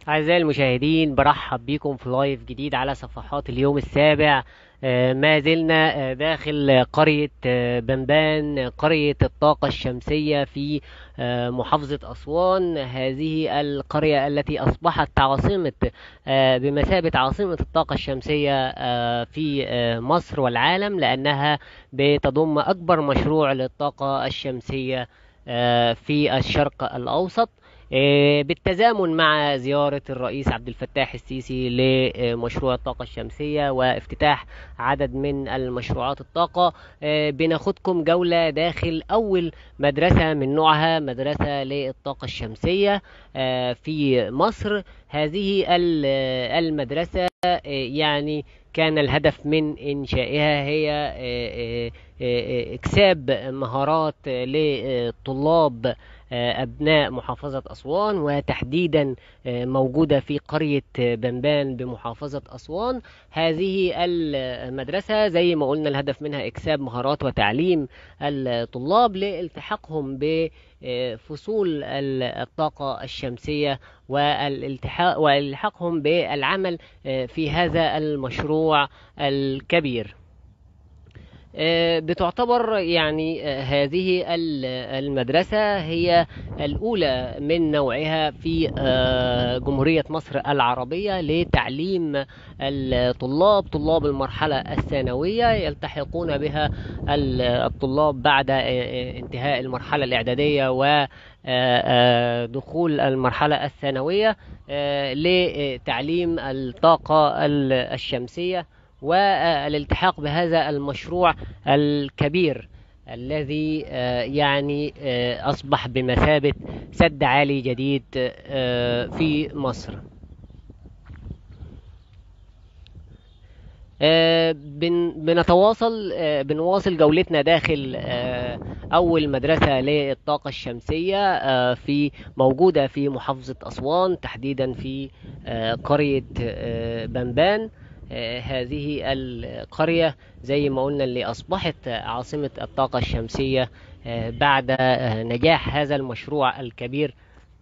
أعزائي المشاهدين برحب بكم في لايف جديد على صفحات اليوم السابع آه، ما زلنا آه، داخل قرية آه، بنبان قرية الطاقة الشمسية في آه، محافظة أسوان هذه القرية التي أصبحت عاصمة آه، بمثابة عاصمة الطاقة الشمسية آه، في آه، مصر والعالم لأنها بتضم أكبر مشروع للطاقة الشمسية آه، في الشرق الأوسط آه، بالتزامن مع زيارة الرئيس عبد الفتاح السيسي لمشروع الطاقة الشمسية وافتتاح عدد من المشروعات الطاقة آه، بناخدكم جولة داخل أول مدرسة من نوعها مدرسة للطاقة الشمسية آه، في مصر هذه ال- المدرسة آه، يعني كان الهدف من إنشائها هي آه، آه، آه، إكساب مهارات لطلاب آه، أبناء محافظة أسوان وتحديدا آه، موجودة في قرية آه، بنبان بمحافظة أسوان هذه المدرسة زي ما قلنا الهدف منها إكساب مهارات وتعليم الطلاب لالتحاقهم بفصول ال- الطاقة الشمسية والالتحاق والحاقهم بالعمل آه، في هذا المشروع الكبير آه، بتعتبر يعني آه، هذه ال- المدرسة هي الأولى من نوعها في آه، جمهورية مصر العربية لتعليم الطلاب طلاب المرحلة الثانوية يلتحقون بها ال- الطلاب بعد آه، آه، انتهاء المرحلة الإعدادية ودخول المرحلة الثانوية آه، لتعليم الطاقة ال- الشمسية والالتحاق بهذا المشروع الكبير الذي آه، يعني آه، أصبح بمثابة سد عالي جديد آه، في مصر آه، بن بنتواصل آه، بنواصل جولتنا داخل آه، أول مدرسة للطاقة الشمسية آه، في موجودة في محافظة أسوان تحديدا في آه، قرية آه، بنبان آه، هذه القرية زي ما قلنا اللي أصبحت عاصمة الطاقة الشمسية آه، بعد آه، نجاح هذا المشروع الكبير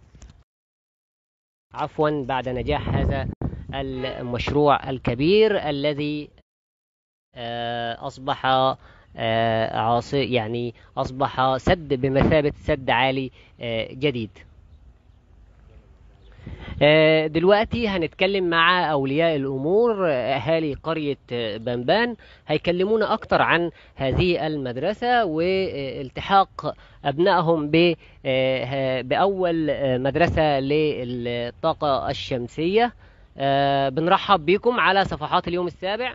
عفوا بعد نجاح هذا المشروع الكبير الذي آه، أصبح آه، عاص يعني أصبح سد بمثابة سد عالي آه، جديد آه، دلوقتي هنتكلم مع أولياء الأمور آه، أهالي قرية آه، بنبان هيكلمونا أكتر عن هذه المدرسة والتحاق أبنائهم ب آه، ه- بأول آه، مدرسة للطاقة الشمسية آه، بنرحب بكم على صفحات اليوم السابع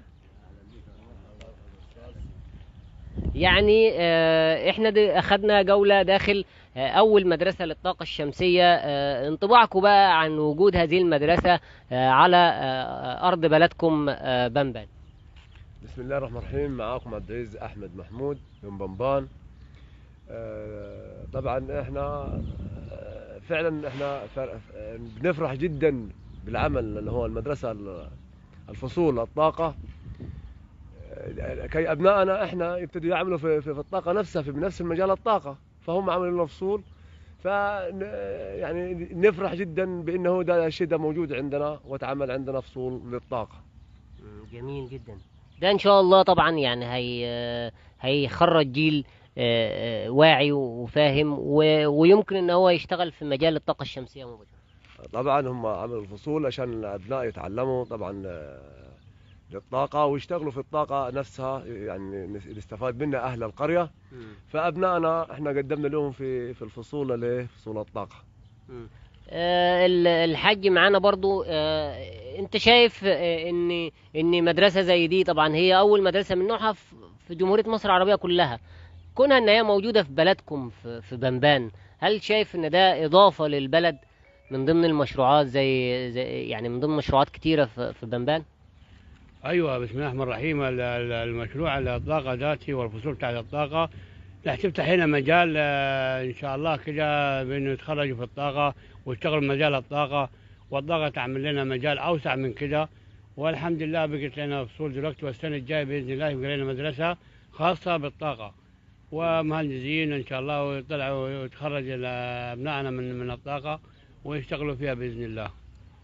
يعني آه، احنا د- اخدنا جولة داخل آه، اول مدرسة للطاقة الشمسية آه، انطباعكم بقى عن وجود هذه المدرسة آه، على آه، ارض بلدكم آه، بنبان بسم الله الرحمن الرحيم معاكم عبد العزيز احمد محمود من بنبان آه، طبعا احنا آه، فعلا احنا فر- آه، بنفرح جدا بالعمل اللي هو المدرسه ال- الفصول الطاقه آه، كي ابنائنا احنا يبتدوا يعملوا في, في, في الطاقه نفسها في بنفس المجال الطاقه فهم عملوا لنا فصول ف يعني نفرح جدا بانه ده الشيء ده موجود عندنا وتعمل عندنا فصول للطاقه جميل جدا ده ان شاء الله طبعا يعني هي آه، هيخرج جيل آه، آه، واعي وفاهم و- ويمكن ان هو يشتغل في مجال الطاقة الشمسية مباشرة طبعا هم عملوا الفصول عشان الابناء يتعلموا طبعا آه، للطاقه ويشتغلوا في الطاقه نفسها يعني نس- نستفاد منها اهل القريه فابنائنا احنا قدمنا لهم في في الفصول اللي هي فصول الطاقه آه، ال- الحاج معانا برضو آه، انت شايف آه، ان ان مدرسة زي دي طبعا هي اول مدرسة من نوعها في في جمهورية مصر العربية كلها كونها ان هي موجودة في بلدكم في في بنبان هل شايف ان ده اضافة للبلد من ضمن المشروعات زي, زي يعني من ضمن مشروعات كتيرة في في بنبان ايوه بسم الله الرحمن الرحيم ال- ال- المشروع الطاقه ذاتي والفصول بتاعت الطاقه راح تفتح هنا مجال آه، ان شاء الله كده بانه يتخرجوا في الطاقه ويشتغلوا في مجال الطاقه والطاقه تعمل لنا مجال اوسع من كده والحمد لله بقت لنا فصول دلوقتي والسنه الجايه باذن الله يبقى لنا مدرسه خاصه بالطاقه ومهندسين ان شاء الله ويطلعوا ويتخرج ال- ابنائنا من من الطاقه ويشتغلوا فيها باذن الله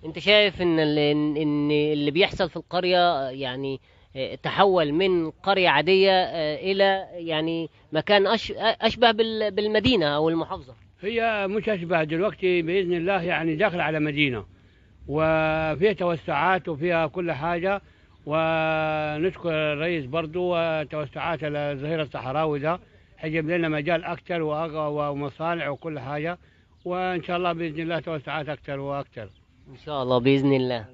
انت شايف ان ال- ان إن اللي بيحصل في القرية يعني آه، تحول من قرية عادية آه، الى يعني مكان أش- اشبه بال- بالمدينة او المحافظة هي مش أشبه دلوقتي بإذن الله يعني داخل على مدينة وفيها توسعات وفيها كل حاجة ونشكر الرئيس برضو وتوسعات الظهير الصحراوي ده حيجيب لنا مجال أكثر وأغ- ومصانع وكل حاجة وإن شاء الله بإذن الله توسعات أكثر وأكثر ان شاء الله باذن الله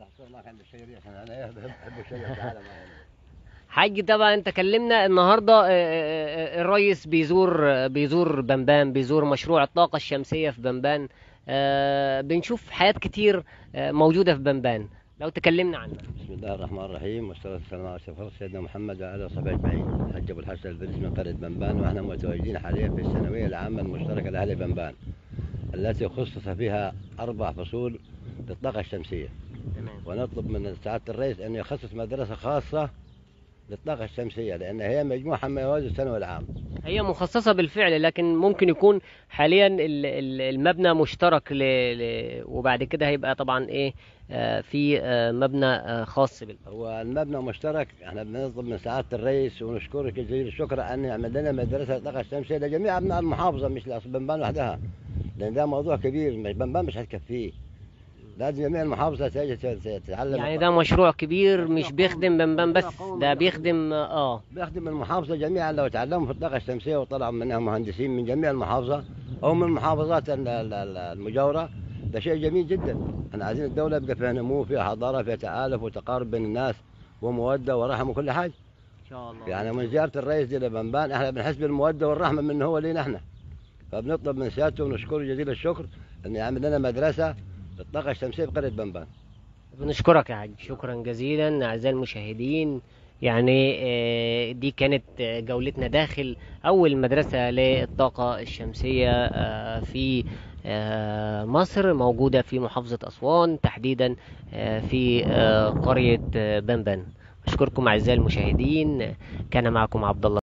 حاج طبعا انت كلمنا النهارده آه، آه، آه، الرئيس بيزور آه، بيزور بنبان بيزور مشروع الطاقة الشمسية في بنبان آه، بنشوف حياة كتير آه، موجودة في بنبان لو تكلمنا عنها بسم الله الرحمن الرحيم والصلاة والسلام على أشرف الخلق سيدنا محمد وعلى آله وصحبه أجمعين. الحج أبو الحسن البريس من قرية بنبان ونحن متواجدين حاليا في الثانوية العامة المشتركة لأهل بنبان التي خصص فيها أربع فصول للطاقة الشمسية تمام ونطلب من سعادة الرئيس أن يخصص مدرسة خاصة للطاقة الشمسية لأن هي مجموعة ما يوازي الثانوي العام هي مخصصة بالفعل لكن ممكن يكون حاليا ال- ال- المبنى مشترك ل... ل... وبعد كده هيبقى طبعا ايه آه، في آه، مبنى آه، خاص بال هو المبنى مشترك احنا بنطلب من سعادة الرئيس ونشكرك جزيل الشكر أن يعمل لنا مدرسة للطاقة الشمسية لجميع أبناء المحافظة مش لأصل بنبان وحدها لأن ده موضوع كبير مش بنبان مش هتكفيه لازم جميع المحافظة تيجي تتعلم يعني ده مشروع كبير مش بيخدم بنبان بس ده بيخدم اه بيخدم المحافظة جميعا لو تعلموا في الطاقة الشمسية وطلعوا منها مهندسين من جميع المحافظة أو من المحافظات ال- ال- ال- المجاورة ده شيء جميل جدا احنا عايزين الدولة يبقى فيها نمو فيها حضارة فيها تآلف وتقارب بين الناس ومودة ورحمة وكل حاجة ان شاء الله يعني من زيارة الرئيس دي لبنبان احنا بنحس بالمودة والرحمة من هو لينا احنا فبنطلب من سيادته ونشكره جزيل الشكر أن يعمل لنا مدرسة للطاقة الشمسية بقرية بنبان بنشكرك يا حاج شكرا جزيلا اعزائي المشاهدين يعني آه، دي كانت آه، جولتنا داخل اول مدرسة للطاقة الشمسية آه، في آه، مصر موجودة في محافظة اسوان تحديدا آه، في آه، قرية آه، بنبن اشكركم اعزائي المشاهدين كان معكم عبد الله